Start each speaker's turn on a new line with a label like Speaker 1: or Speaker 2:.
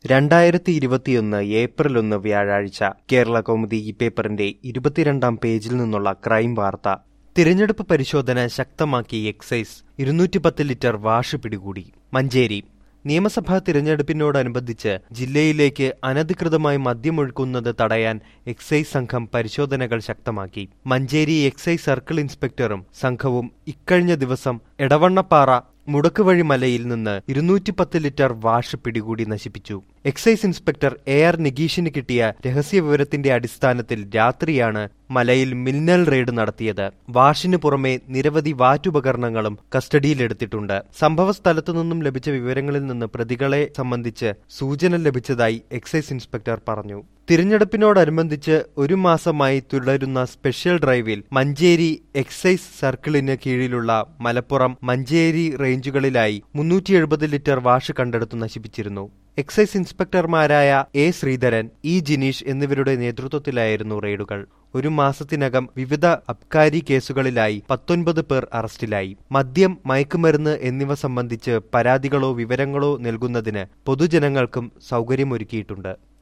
Speaker 1: രണ്ടായിരത്തി ഇരുപത്തിയൊന്ന് ഏപ്രിൽ ഒന്ന് വ്യാഴാഴ്ച കേരള കൗമുദി ഈ പേപ്പറിന്റെ ഇരുപത്തിരണ്ടാം പേജിൽ നിന്നുള്ള ക്രൈം വാർത്ത തിരഞ്ഞെടുപ്പ് പരിശോധന ശക്തമാക്കി എക്സൈസ് ഇരുന്നൂറ്റിപ്പത്ത് ലിറ്റർ വാഷ് പിടികൂടി മഞ്ചേരി നിയമസഭാ തിരഞ്ഞെടുപ്പിനോടനുബന്ധിച്ച് ജില്ലയിലേക്ക് അനധികൃതമായി മദ്യമൊഴുക്കുന്നത് തടയാൻ എക്സൈസ് സംഘം പരിശോധനകൾ ശക്തമാക്കി മഞ്ചേരി എക്സൈസ് സർക്കിൾ ഇൻസ്പെക്ടറും സംഘവും ഇക്കഴിഞ്ഞ ദിവസം എടവണ്ണപ്പാറ മുടക്കുവഴി മലയിൽ നിന്ന് ഇരുന്നൂറ്റിപ്പത്ത് ലിറ്റർ വാഷ് പിടികൂടി നശിപ്പിച്ചു എക്സൈസ് ഇൻസ്പെക്ടർ എ ആർ നിഗീഷിന് കിട്ടിയ രഹസ്യവിവരത്തിന്റെ അടിസ്ഥാനത്തിൽ രാത്രിയാണ് മലയിൽ മിന്നൽ റെയ്ഡ് നടത്തിയത് വാഷിന് പുറമെ നിരവധി വാറ്റുപകരണങ്ങളും കസ്റ്റഡിയിലെടുത്തിട്ടുണ്ട് സംഭവ സ്ഥലത്തു നിന്നും ലഭിച്ച വിവരങ്ങളിൽ നിന്ന് പ്രതികളെ സംബന്ധിച്ച് സൂചന ലഭിച്ചതായി എക്സൈസ് ഇൻസ്പെക്ടർ പറഞ്ഞു തിരഞ്ഞെടുപ്പിനോടനുബന്ധിച്ച് ഒരു മാസമായി തുടരുന്ന സ്പെഷ്യൽ ഡ്രൈവിൽ മഞ്ചേരി എക്സൈസ് സർക്കിളിന് കീഴിലുള്ള മലപ്പുറം മഞ്ചേരി റേഞ്ചുകളിലായി മുന്നൂറ്റി എഴുപത് ലിറ്റർ വാഷ് കണ്ടെടുത്തു നശിപ്പിച്ചിരുന്നു എക്സൈസ് ഇൻസ്പെക്ടർമാരായ എ ശ്രീധരൻ ഇ ജിനീഷ് എന്നിവരുടെ നേതൃത്വത്തിലായിരുന്നു റെയ്ഡുകൾ ഒരു മാസത്തിനകം വിവിധ അബ്കാരി കേസുകളിലായി പത്തൊൻപത് പേർ അറസ്റ്റിലായി മദ്യം മയക്കുമരുന്ന് എന്നിവ സംബന്ധിച്ച് പരാതികളോ വിവരങ്ങളോ നൽകുന്നതിന് പൊതുജനങ്ങൾക്കും സൗകര്യമൊരുക്കിയിട്ടുണ്ട്